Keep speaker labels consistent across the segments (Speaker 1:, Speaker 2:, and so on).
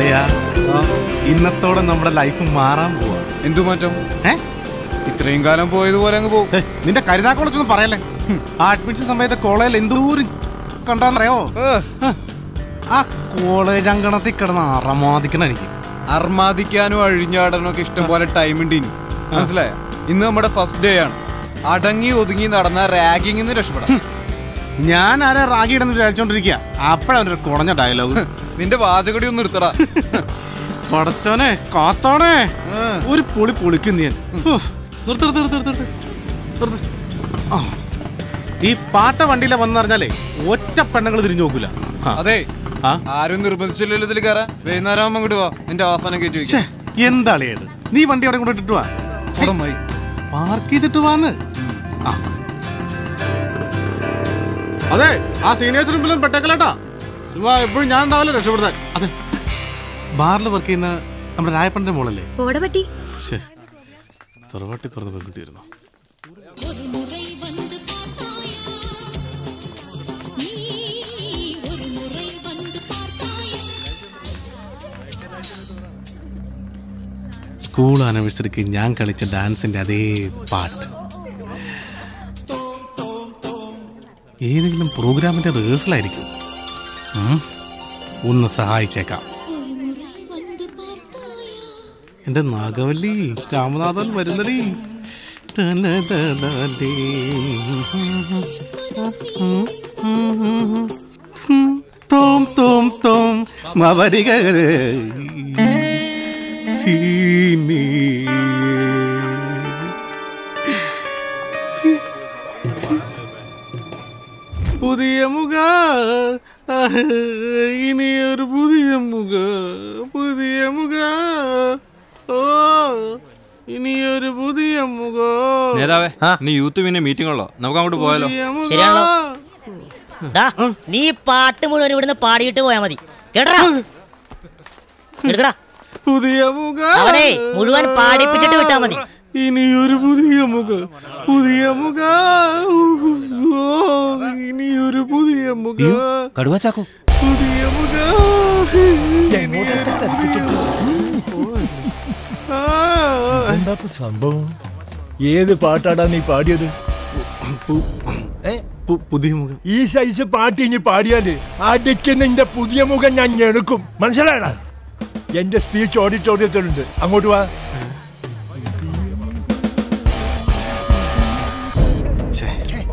Speaker 1: അളിയാ ഇന്നത്തോടെ നമ്മുടെ ലൈഫ് മാറാൻ പോവാ
Speaker 2: എന്തു മാറ്റം
Speaker 1: ഏ
Speaker 2: ഇത്രയും കാലം പോയതുപോലെ അങ്ങ് പോകും
Speaker 1: ഏയ്, നിന്റെ കരുതാക്കോളച്ചൊന്നും പറയല്ലേ ആ അഡ്മിഷൻ സമയത്ത് കോളേജിൽ എന്തോരം കണ്ടാന്നറിയോ ആ കോളേജ് അങ്കണത്തിൽ കിടന്ന് അറമാദിക്കണം എനിക്ക്
Speaker 2: അർമാദിക്കാനും അഴിഞ്ഞാടാനും ഒക്കെ ഇഷ്ടം പോലെ ടൈം ഉണ്ട് ഇനി മനസ്സിലായ ഇന്ന് നമ്മുടെ ഫസ്റ്റ് ഡേ ആണ് അടങ്ങി ഒതുങ്ങി നടന്ന റാഗിങ്ങിൽ നിന്ന് രക്ഷപ്പെടാം
Speaker 1: ഞാൻ ആരെ റാഗി ഇടുന്ന വിചാരിച്ചോണ്ടിരിക്കുക അപ്പഴൊരു കുടഞ്ഞ ഡയലോഗ്
Speaker 2: നിന്റെ വാചകടി ഒന്ന് നിർത്തടാ
Speaker 1: പടച്ചോനെ കാത്തോണേ
Speaker 2: ആ.
Speaker 1: ഒരു പൊളി പൊളിക്കും നീ നിർത്ത് നിർത്ത് നിർത്ത് നിർത്ത് നിർത്ത് ആ. ഈ പാട്ട വണ്ടിയിലെ വന്നറിഞ്ഞാലേ ഒറ്റ പെണ്ണുങ്ങൾ തിരിഞ്ഞു നോക്കൂല ആ.
Speaker 2: അതെ
Speaker 1: ആ?
Speaker 2: ആരും നിർബന്ധിച്ചില്ലല്ലോ ഇതിൽ കയറാൻ വൈകുന്നേരം ആകുമ്പോൾ ഇങ്ങോട്ട് വാ നിന്റെ അവസാനം കയറ്റി
Speaker 1: ഛേ,
Speaker 2: വെക്കാം
Speaker 1: എന്താളിയത് നീ വണ്ടി അവിടെ കൊണ്ടിട്ട് വാ
Speaker 2: ഉടമായി
Speaker 1: പാർക്ക് ചെയ്തിട്ട് വാന്ന് ആ. അതെ ആ സീനിയേഴ്സിന് മുമ്പിലും പെട്ടേക്കലേട്ടാ ചുമ്മാ എപ്പോഴും ഞാൻ ഉണ്ടാവില്ല രക്ഷപ്പെടുത്താൻ അതെ ബാറിൽ വർക്ക് ചെയ്യുന്ന നമ്മുടെ രായപ്പന്റെ മോളല്ലേ
Speaker 3: പോടപട്ടി
Speaker 1: ശ്ശേ, തറവാട്ടി പറഞ്ഞ പെൺകുട്ടിയായിരുന്നു
Speaker 4: ஒரு முறை வந்து பார்த்தாயா நீ ஒரு முறை வந்து பார்த்தாயா
Speaker 1: സ്കൂൾ ആനിവേഴ്സറിക്ക് ഞാൻ കളിച്ച ഡാൻസിന്റെ അതേ പാട്ട് ഏതെങ്കിലും പ്രോഗ്രാമിന്റെ റിഹേഴ്സൽ ആയിരിക്കും ഉം, ഒന്ന് സഹായിച്ചേക്കാം
Speaker 4: ஒரு முறை வந்து பார்த்தாயா
Speaker 1: എന്റെ നാഗവല്ലി രാമനാഥൻ വരുന്നടി തനതനലേ. തോം തോം തോം മവരികരെ സീനി പുതിയ മുഖ ഇനിയൊരു പുതിയ മുഖ പുതിയ മുഖ ഓ ഇനിയൊരു പുതിയ മുഖ
Speaker 5: നേതാവേ നീ യൂത്ത് പിന്നെ മീറ്റിംഗ് ഉള്ളോ നമുക്ക് അങ്ങോട്ട് പോയാലോ
Speaker 1: പുതിയ മുഖ.
Speaker 6: ശരിയാണല്ലോ. ഡാ, നീ ഈ പാട്ട് മുഴുവൻ ഇവിടുന്ന് പാടിയിട്ട് പോയാ മതി കേട്ടടാ എടുക്കടാ
Speaker 1: പുതിയ മുഖ
Speaker 6: അവനെ മുഴുവൻ പാടിപ്പിച്ചിട്ട് വിട്ടാ മതി.
Speaker 1: ഇനിയൊരു പുതിയ മുഖ പുതിയ മുഖ ഓ ഇനിയൊരു പുതിയ മുഖ
Speaker 7: കടുവ ചാക്കോ
Speaker 1: പുതിയ മുഖ ആ.
Speaker 7: എന്താ സംഭവം ഏത് പാട്ടാടാ നീ പാടിയത് ഏ
Speaker 1: പു- പുതിയ മുഖം
Speaker 7: ഈ സൈസ് പാട്ട് ഇനി പാടിയാല് അടിച്ച് നിന്റെ പുതിയ മുഖം ഞാൻ ഞെടുക്കും മനസ്സിലായടാ എന്റെ സ്പീച്ച് ഓഡിറ്റോറിയത്തിലുണ്ട് അങ്ങോട്ട് വാ
Speaker 1: ഛേ.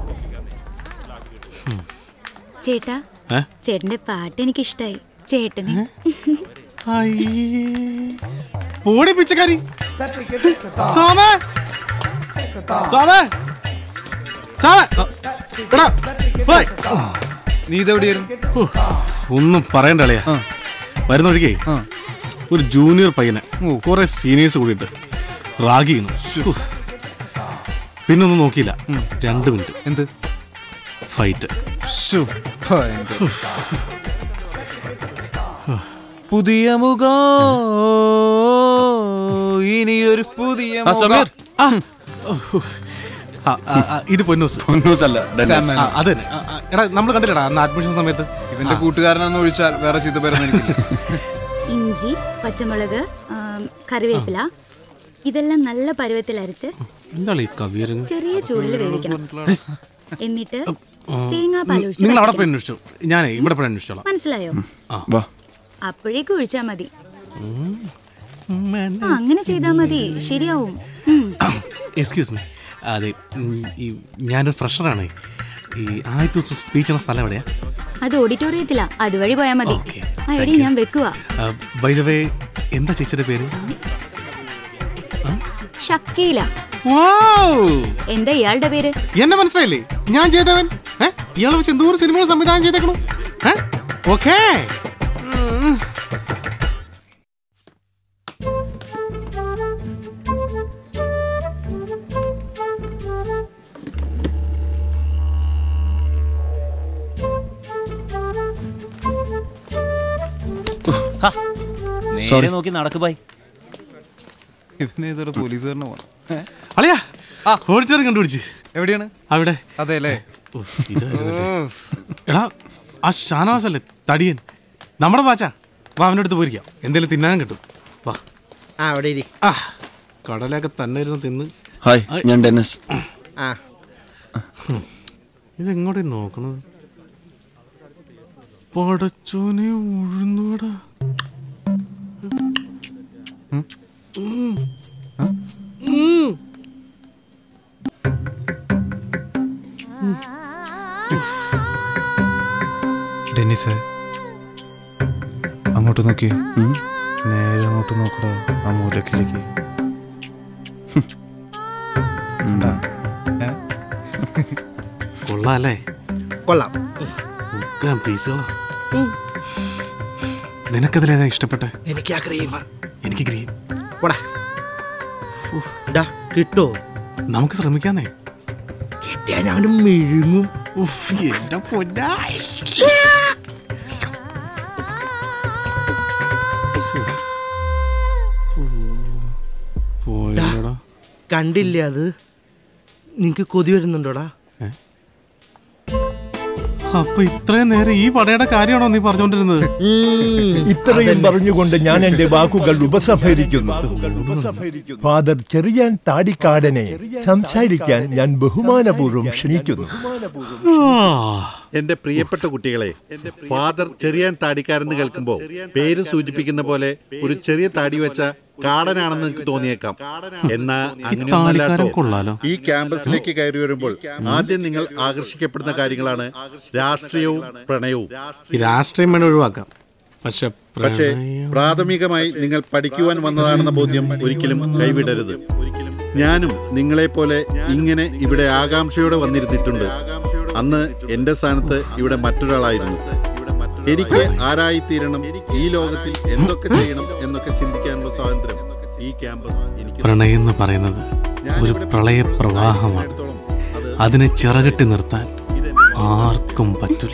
Speaker 3: ചേട്ടാ
Speaker 1: ഏ?
Speaker 3: ചേട്ടന്റെ പാട്ട് എനിക്ക് ഇഷ്ടായി ചേട്ടന്
Speaker 1: അയ്യേ. പോടി പിച്ചക്കാരി സോമ സോമ സോമ എടാ, പോയ്.
Speaker 2: നീ ഇതെവിടെയായിരുന്നു
Speaker 1: ഹോ, ഒന്നും പറയണ്ട അളിയാ
Speaker 2: ആ.
Speaker 1: വരുന്ന വഴിക്കേ
Speaker 2: ആ.
Speaker 1: ഒരു ജൂനിയർ പയ്യനെ
Speaker 2: ഓ.
Speaker 1: കുറെ സീനിയേഴ്സ് കൂടിയിട്ട് റാഗി ചെയ്യുന്നു ഹോ. പിന്നെ ഒന്നും നോക്കിയില്ല രണ്ട് മിനിറ്റ്
Speaker 2: എന്ത്
Speaker 1: ഫൈറ്റ്
Speaker 2: ശ്ശോ, ഭയങ്കര. പുതിയ മുഖം ഇനിയൊരു പുതിയ
Speaker 5: ആ, സമീർ.
Speaker 2: മുഖം
Speaker 1: ആ, ആ, ആ, ഇത് പൊന്നൂസ്
Speaker 5: ന്യൂസ് അല്ല
Speaker 2: സാം
Speaker 1: ആ, അത് തന്നെ ആ, ആ, എടാ നമ്മൾ കണ്ടില്ലടാ അന്ന് അഡ്മിഷൻ സമയത്ത്
Speaker 2: ഇവന്റെ കൂട്ടുകാരനാന്ന് ഒഴിച്ചാൽ വേറെ ചീത്ത പേരൊന്നും എനിക്കില്ല
Speaker 3: ഇഞ്ചി പച്ചമുളക് ആം, കറിവേപ്പില ഇതെല്ലാം നല്ല പരുവത്തിൽ അരച്ച്
Speaker 1: എന്താണ് ഈ കവിയരങ്ങ്
Speaker 3: ചെറിയ ചൂടിൽ വേവിക്കണം എന്നിട്ട് തേങ്ങാപ്പാൽ ഒഴിച്ച്
Speaker 1: നിങ്ങൾ അവിടെ
Speaker 3: വയ്ക്കണം.
Speaker 1: പോയി അന്വേഷിച്ചു ഞാനേ ഇവിടെ പോയി അന്വേഷിച്ചോളാം
Speaker 3: മനസ്സിലായോ
Speaker 5: വാ
Speaker 3: അപ്പോഴേക്കും ഒഴിച്ചാ മതി ആ അങ്ങനെ ചെയ്താ മതി ശരിയാവും ഉം.
Speaker 1: എക്സ്ക്യൂസ് മീ അതെ ഉം, ഈ ഞാനൊരു ഫ്രഷറാണ് ഈ ആദ്യത്തെ ദിവസം സ്പീച്ച് ചെയ്യുന്ന സ്ഥലം എവിടെയാ
Speaker 3: അത് ഓഡിറ്റോറിയത്തിലാ അതുവഴി പോയാ മതി
Speaker 1: Okay,
Speaker 3: ആ എടി ഞാൻ വെക്കുവാ
Speaker 1: ബൈ ദ വേ എന്താ ചേച്ചിയുടെ പേര്
Speaker 3: ഷക്കീല
Speaker 1: Wow!
Speaker 3: എന്താ ഇയാളുടെ പേര്
Speaker 1: എന്നെ മനസ്സിലായില്ലേ ഞാൻ ചെയ്തവൻ ഏ ഇയാളെ വെച്ച് എന്തോരം സിനിമകൾ സംവിധാനം ചെയ്തേക്കണു ഏ ഓക്കേ
Speaker 8: നേരെ നോക്കി നടക്ക് ബൈ
Speaker 2: ഇവനെ ഇതൊരു പോലീസുകാരനെ പോണം
Speaker 1: അളിയാ ഓഡിറ്റോറിയം കണ്ടുപിടിച്ച്
Speaker 2: എവിടെയാണ്
Speaker 1: അവിടെ
Speaker 2: അതെ അല്ലേ
Speaker 1: ഉഫ്, ഇത് ഒരു മറ്റേ- എടാ ആ ഷാനവാസ് അല്ലേ തടിയൻ നമ്മുടെ ബാച്ചാ വാ അവൻ്റെ അടുത്ത് പോയിരിക്കാം എന്തെങ്കിലും തിന്നാനും കിട്ടും വാ
Speaker 8: ആ അവിടെ ഇരി
Speaker 1: ആ കടലൊക്കെ തന്നെ ഇരുന്ന് തിന്ന്
Speaker 9: ഹായ് ഞാൻ ഡെന്നിസ്
Speaker 8: ആ
Speaker 1: ഇതെങ്ങോട്ടേ നോക്കണത് പടച്ചോനെ ഉഴുന്നുവടാ
Speaker 2: ഡെന്നിസ് അങ്ങോട്ട് നോക്കിയേ നേരെ അങ്ങോട്ട് നോക്കടാ ആ മൂലക്കിലേക്ക് എന്താ
Speaker 1: കൊള്ളാം അല്ലേ
Speaker 8: കൊള്ളാം
Speaker 1: ഉഗ്രം പീസുകളാ നിനക്കതിലേതാ ഇഷ്ടപ്പെട്ടെ
Speaker 8: എനിക്ക് ആ ക്രീം
Speaker 1: എനിക്ക് ഗ്രീൻ
Speaker 8: പോടാ ഡാ കിട്ടോ
Speaker 1: നമുക്ക് ശ്രമിക്കാന്നേ
Speaker 8: കിട്ടിയാ ഞാനും മിഴുങ്ങും
Speaker 1: ഉഫ്, എന്റെ പൊന്നാ. പോയല്ലോടാ.
Speaker 8: കണ്ടില്ലേ അത് നിങ്ങക്ക് കൊതി വരുന്നുണ്ടോടാ
Speaker 1: അപ്പൊ ഇത്രയും നേരം ഈ പടയുടെ കാര്യമാണോ നീ പറഞ്ഞോണ്ടിരുന്നത്
Speaker 7: ഇത്രയും പറഞ്ഞുകൊണ്ട് ഞാൻ എന്റെ വാക്കുകൾ ഉപസംഹരിക്കുന്നു ഫാദർ ചെറിയാൻ താടിക്കാടനെ സംസാരിക്കാൻ ഞാൻ ബഹുമാനപൂർവ്വം ക്ഷണിക്കുന്നു
Speaker 10: എന്റെ പ്രിയപ്പെട്ട കുട്ടികളെ ഫാദർ ചെറിയാൻ താടിക്കാരെന്ന് കേൾക്കുമ്പോൾ പേര് സൂചിപ്പിക്കുന്ന പോലെ ഒരു ചെറിയ താടി വെച്ച കാടനാണെന്ന് നിങ്ങൾക്ക് തോന്നിയേക്കാം എന്നാ അങ്ങനെയൊന്നല്ലാട്ടോ
Speaker 1: താടിക്കാരൻ കൊള്ളാലോ.
Speaker 10: ഈ ക്യാമ്പസിലേക്ക് കയറി വരുമ്പോൾ ആദ്യം നിങ്ങൾ ആകർഷിക്കപ്പെടുന്ന കാര്യങ്ങളാണ് രാഷ്ട്രീയവും പ്രണയവും
Speaker 1: ഈ രാഷ്ട്രീയം വേണം ഒഴിവാക്കാം പക്ഷെ
Speaker 10: പക്ഷേ
Speaker 1: പ്രണയം
Speaker 10: പ്രാഥമികമായി നിങ്ങൾ പഠിക്കുവാൻ വന്നതാണെന്ന ബോധ്യം ഒരിക്കലും കൈവിടരുത് ഞാനും നിങ്ങളെപ്പോലെ ഇങ്ങനെ ഇവിടെ ആകാംക്ഷയോടെ വന്നിരുന്നിട്ടുണ്ട് അന്ന് എന്റെ സ്ഥാനത്ത് ഇവിടെ മറ്റൊരാളായിരുന്നു എനിക്ക് ആരായിത്തീരണം ഈ ലോകത്തിൽ എന്തൊക്കെ ചെയ്യണം എന്നൊക്കെ ചിന്തിക്കാനുള്ള സ്വാതന്ത്ര്യം ഈ ക്യാമ്പസ് എനിക്ക്
Speaker 1: പ്രണയം എന്ന് പറയുന്നത് ഒരു പ്രളയ പ്രവാഹമാണ് അതിനെ ചിറകെട്ടി നിർത്താൻ ആർക്കും പറ്റില്ല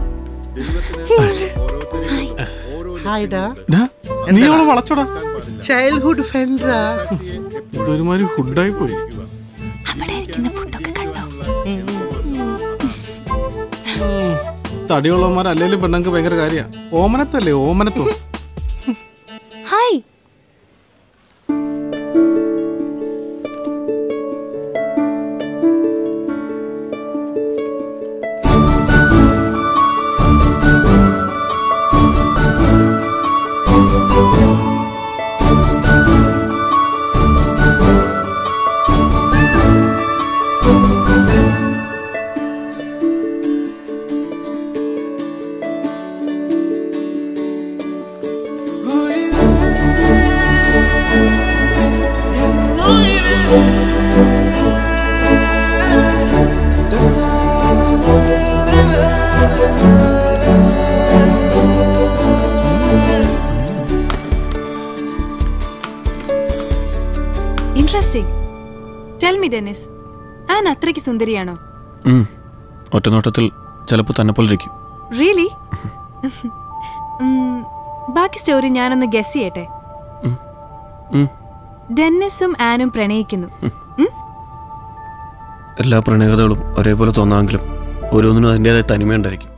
Speaker 8: ഹായ് ഡാ
Speaker 1: ഡാ, നീ അവളെ വളച്ചോടാ
Speaker 8: ചൈൽഡ്ഹുഡ് ഫ്രണ്ടാ
Speaker 1: ഇതൊരുമാതിരി ഫുഡായി പോയി
Speaker 3: അവിടെ ഇരിക്കുന്ന ഫുഡൊക്കെ കണ്ടോ
Speaker 1: തടിയുള്ളവന്മാർ അല്ലെങ്കിലും പെണ്ണുങ്ങൾക്ക് ഭയങ്കര കാര്യ ഓമനത്തല്ലേ ഓമനത്വം
Speaker 3: hi
Speaker 11: interesting tell me Dennis Ann അത്രയ്ക്ക് സുന്ദരിയാണോ
Speaker 9: ഒറ്റ നോട്ടത്തിൽ ചിലപ്പോൾ തന്നെ പോലെ ഇരിക്കും
Speaker 11: റിയലി ബാക്കി സ്റ്റോറി ഞാനൊന്ന് ഗസ് ചെയ്യട്ടെ
Speaker 9: ഉം.
Speaker 11: ഡെന്നിസും ആനും പ്രണയിക്കുന്നു ഉം?
Speaker 9: എല്ലാ പ്രണയകഥകളും ഒരേപോലെ തോന്നാമെങ്കിലും ഓരോന്നിനും അതിൻ്റെതായ തനിമയുണ്ടായിരിക്കും